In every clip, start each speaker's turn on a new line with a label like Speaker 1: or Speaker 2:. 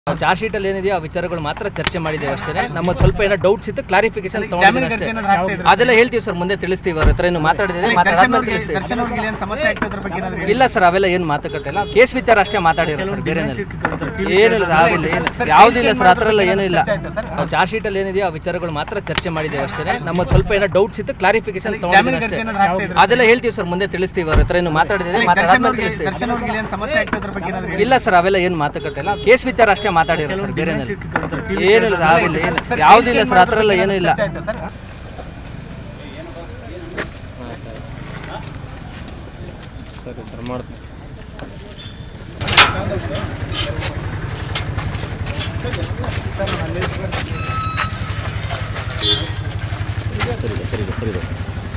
Speaker 1: Charge sheet ಅಲ್ಲಿ ಏನಿದೆಯೋ ಆ ವಿಚಾರಗಳು ಮಾತ್ರ ಚರ್ಚೆ ಮಾಡಿದ್ದೇವೆ ಅಷ್ಟೇ ನಮ್ಮ ಸ್ವಲ್ಪ ಏನೋ ಡೌಟ್ಸ್ ಇತ್ತು ಕ್ಲಾರಿಫಿಕೇಶನ್ ತಗೊಂಡಿದ್ದೀನಿ ಅಷ್ಟೇ
Speaker 2: ಏನಾದ್ರು ಆಗ್ತಾ ಇದ್ರೆ
Speaker 1: ಅದೆಲ್ಲ ಹೇಳ್ತೀವಿ ಸರ್ ಮುಂದೆ ತಿಳಿಸ್ತೀವಿ ಅವ್ರ ಹತ್ರ ಇನ್ನು ಮಾತಾಡಿದ್ರೆ
Speaker 2: ದರ್ಶನ್
Speaker 1: ಮಾತಾಡ್ಮೇಲೆ
Speaker 2: ಅವ್ರಿಗೆ
Speaker 1: ತಿಳಿಸ್ತೀವಿ
Speaker 2: ದರ್ಶನ್ ಅವ್ರಿಗೆ ಏನು ಸಮಸ್ಯೆ ಆಗ್ತದ್ರ ಬಗ್ಗೆ ಏನಾದ್ರು ಹೇಳಿ.
Speaker 1: ಇಲ್ಲ ಸರ್ ಅವೆಲ್ಲ ಏನು ಮಾತುಕತೆ ಇಲ್ಲ ಕೇಸ್ ವಿಚಾರ ಅಷ್ಟೇ ಮಾತಾಡಿರೋ ಸರ್ ಬೇರೆ ಏನಿಲ್ಲ ಆಗಿಲ್ಲ ಏನು ಯಾವುದಿಲ್ಲ ಸರ್ ಆ ಥರ ಎಲ್ಲ ಏನೂ ಇಲ್ಲ
Speaker 2: ಆಯ್ತಾ ಸರ್?
Speaker 1: ಚಾರ್ಜ್ ಶೀಟ್ ಅಲ್ಲಿ ಏನಿದೆಯೋ ಆ ವಿಚಾರಗಳು ಮಾತ್ರ ಚರ್ಚೆ ಮಾಡಿದ್ದೇವೆ ಅಷ್ಟೇ ನಮ್ಮ ಸ್ವಲ್ಪ ಏನೋ ಡೌಟ್ಸ್ ಇತ್ತು ಕ್ಲಾರಿಫಿಕೇಶನ್ ತಗೊಂಡಿದ್ದೀನಿ ಅಷ್ಟೇ
Speaker 2: ಏನಾದ್ರು ಆಗ್ತಾ ಇದ್ರೆ
Speaker 1: ಅದೆಲ್ಲ ಹೇಳ್ತೀವಿ ಸರ್ ಮುಂದೆ ತಿಳಿಸ್ತೀವಿ ಅವ್ರ ಹತ್ರ ಇನ್ನು ಮಾತಾಡಿದ್ರೆ
Speaker 2: ದರ್ಶನ್
Speaker 1: ಮಾತಾಡ್ಮೇಲೆ
Speaker 2: ಅವ್ರಿಗೆ
Speaker 1: ತಿಳಿಸ್ತೀವಿ
Speaker 2: ದರ್ಶನ್ ಅವ್ರಿಗೆ ಏನು ಸಮಸ್ಯೆ ಆಗ್ತದ್ರ ಬಗ್ಗೆ ಏನಾದ್ರು ಹೇಳಿ.
Speaker 1: ಇಲ್ಲ ಸರ್ ಅವೆಲ್ಲ ಏನು ಮಾತುಕತೆ ಇಲ್ಲ ಕೇಸ್ ವಿಚಾರ ಅಷ್ಟೇ ಮಾತಾಡಿರೋ ಸರ್ ಬೇರೆ ಏನಿಲ್ಲ ಆಗಿಲ್ಲ ಏನು ಯಾವುದಿಲ್ಲ ಸರ್ ಆ ಥರ ಎಲ್ಲ ಏನೂ ಇಲ್ಲ
Speaker 2: ಆಯ್ತಾ ಸರ್?
Speaker 1: ಸರಿ ಸರ್ ಮಾಡ್ತೀನಿ ಸರಿ ಇದೆ, ಸರಿ ಇದೆ, ಸರಿ ಇದೆ.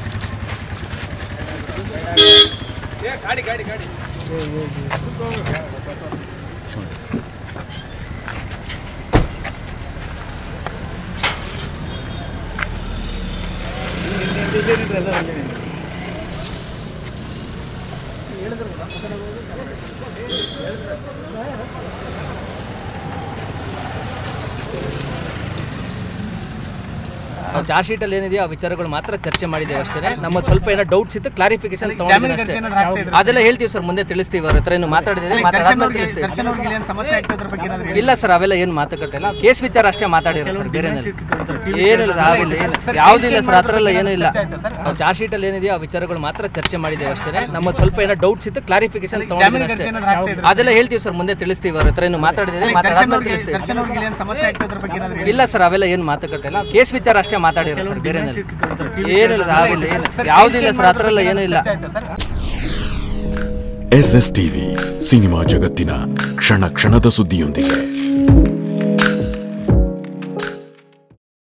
Speaker 1: ಚಾರ್ಜ್ ಶೀಟ್ ಅಲ್ಲಿ ಏನಿದೆಯೋ ಆ ವಿಚಾರಗಳು ಮಾತ್ರ ಚರ್ಚೆ ಮಾಡಿದ್ದೇವೆ ಅಷ್ಟೇ ನಮ್ಮ ಸ್ವಲ್ಪ ಏನೋ ಡೌಟ್ಸ್ ಇತ್ತು ಕ್ಲಾರಿಫಿಕೇಶನ್ ತಗೊಂಡಿದ್ದೀನಿ ಅಷ್ಟೇ
Speaker 2: ಏನಾದ್ರು ಆಗ್ತಾ ಇದ್ರೆ
Speaker 1: ಅದೆಲ್ಲ ಹೇಳ್ತೀವಿ ಸರ್ ಮುಂದೆ ತಿಳಿಸ್ತೀವಿ ಅವ್ರ ಹತ್ರ ಇನ್ನು ಮಾತಾಡಿದ್ರೆ
Speaker 2: ದರ್ಶನ್
Speaker 1: ಮಾತಾಡ್ಮೇಲೆ
Speaker 2: ಅವ್ರಿಗೆ
Speaker 1: ತಿಳಿಸ್ತೀವಿ
Speaker 2: ದರ್ಶನ್ ಅವ್ರಿಗೆ ಏನು ಸಮಸ್ಯೆ ಆಗ್ತದ್ರ ಬಗ್ಗೆ ಏನಾದ್ರು ಹೇಳಿ.
Speaker 1: ಇಲ್ಲ ಸರ್ ಅವೆಲ್ಲ ಏನು ಮಾತುಕತೆ ಇಲ್ಲ ಕೇಸ್ ವಿಚಾರ ಅಷ್ಟೇ ಮಾತಾಡಿರೋ ಸರ್ ಬೇರೆ ಏನಿಲ್ಲ ಆಗಿಲ್ಲ ಏನು ಯಾವುದಿಲ್ಲ ಸರ್ ಆ ಥರ ಎಲ್ಲ ಏನೂ ಇಲ್ಲ
Speaker 2: ಆಯ್ತಾ ಸರ್?
Speaker 1: ಚಾರ್ಜ್ ಶೀಟ್ ಅಲ್ಲಿ ಏನಿದೆಯೋ ಆ ವಿಚಾರಗಳು ಮಾತ್ರ ಚರ್ಚೆ ಮಾಡಿದ್ದೇವೆ ಅಷ್ಟೇ ನಮ್ಮ ಸ್ವಲ್ಪ ಏನೋ ಡೌಟ್ಸ್ ಇತ್ತು ಕ್ಲಾರಿಫಿಕೇಶನ್ ತಗೊಂಡಿದ್ದೀನಿ ಅಷ್ಟೇ
Speaker 2: ಏನಾದ್ರು ಆಗ್ತಾ ಇದ್ರೆ
Speaker 1: ಅದೆಲ್ಲ ಹೇಳ್ತೀವಿ ಸರ್ ಮುಂದೆ ತಿಳಿಸ್ತೀವಿ ಅವ್ರ ಹತ್ರ ಇನ್ನು ಮಾತಾಡಿದ್ರೆ
Speaker 2: ದರ್ಶನ್
Speaker 1: ಮಾತಾಡ್ಮೇಲೆ
Speaker 2: ಅವ್ರಿಗೆ
Speaker 1: ತಿಳಿಸ್ತೀವಿ
Speaker 2: ದರ್ಶನ್ ಅವ್ರಿಗೆ ಏನು ಸಮಸ್ಯೆ ಆಗ್ತದ್ರ ಬಗ್ಗೆ ಏನಾದ್ರು ಹೇಳಿ.
Speaker 1: ಇಲ್ಲ ಸರ್ ಅವೆಲ್ಲ ಏನು ಮಾತುಕತೆ ಇಲ್ಲ ಕೇಸ್ ವಿಚಾರ ಅಷ್ಟೇ ಮಾತಾಡಿರೋ ಸರ್ ಬೇರೆ ಏನಿಲ್ಲ ಆಗಿಲ್ಲ ಏನು ಯಾವುದಿಲ್ಲ ಸರ್ ಆ ಥರ ಎಲ್ಲ ಏನೂ ಇಲ್ಲ
Speaker 2: ಆಯ್ತಾ sir?
Speaker 3: Yes yes TV cinema ಜಗತ್ತಿನ ಕ್ಷಣ ಕ್ಷಣದ ಸುದ್ದಿಯೊಂದಿಗೆ